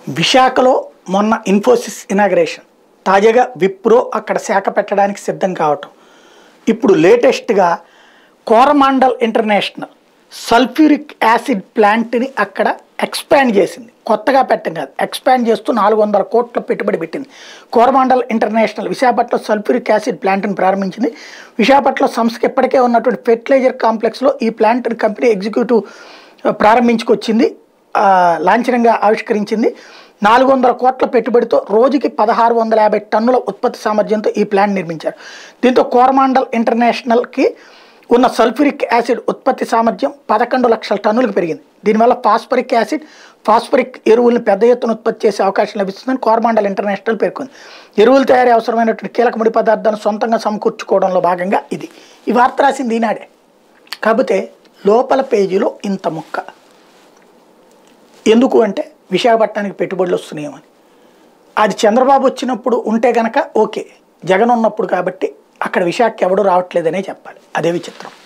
విశాఖలో మొన్న ఇన్ఫోసిస్ ఇనాగ్రేషన్ తాజాగా విప్రో అక్కడ శాఖ పెట్టడానికి సిద్ధం కావటం ఇప్పుడు లేటెస్ట్గా కోరమాండల్ ఇంటర్నేషనల్ సల్ఫ్యూరిక్ యాసిడ్ ప్లాంట్ని అక్కడ ఎక్స్పాండ్ చేసింది కొత్తగా పెట్టం కాదు ఎక్స్పాండ్ చేస్తూ నాలుగు వందల కోట్ల పెట్టుబడి పెట్టింది Coromandel international Visakhapatnam sulphuric acid ప్లాంట్ని ప్రారంభించింది విశాఖపట్నం సంస్థకి ఇప్పటికే ఉన్నటువంటి ఫెర్టిలైజర్ కాంప్లెక్స్లో ఈ ప్లాంట్ని కంపెనీ ఎగ్జిక్యూటివ్ ప్రారంభించుకొచ్చింది ఆ, లాంఛనంగా ఆవిష్కరించింది నాలుగు వందల కోట్ల పెట్టుబడితో రోజుకి పదహారు వందల యాభై టన్నుల ఉత్పత్తి సామర్థ్యంతో ఈ ప్లాంట్ నిర్మించారు దీంతో కోరమాండల్ ఇంటర్నేషనల్కి ఉన్న సల్ఫ్యూరిక్ యాసిడ్ ఉత్పత్తి సామర్థ్యం పదకొండు లక్షల టన్నులకు పెరిగింది దీనివల్ల ఫాస్ఫరిక్ యాసిడ్ ఫాస్ఫరిక్ ఎరువులను పెద్ద ఎత్తున ఉత్పత్తి చేసే అవకాశం లభిస్తుందని కోరమాండల్ ఇంటర్నేషనల్ పేర్కొంది ఎరువులు తయారీ అవసరమైనటువంటి కీలక ముడి పదార్థాలను సొంతంగా సమకూర్చుకోవడంలో భాగంగా ఇది ఈ వార్త రాసింది ఈనాడే కాకపోతే లోపల పేజీలో ఇంత ముక్క ఎందుకు అంటే విశాఖపట్నానికి పెట్టుబడులు వస్తున్నాయేమని అది చంద్రబాబు వచ్చినప్పుడు ఉంటే గనక ఓకే జగన్ ఉన్నప్పుడు కాబట్టి అక్కడ విశాఖకి ఎవడు రావట్లేదనే చెప్పాలి అదే విచిత్రం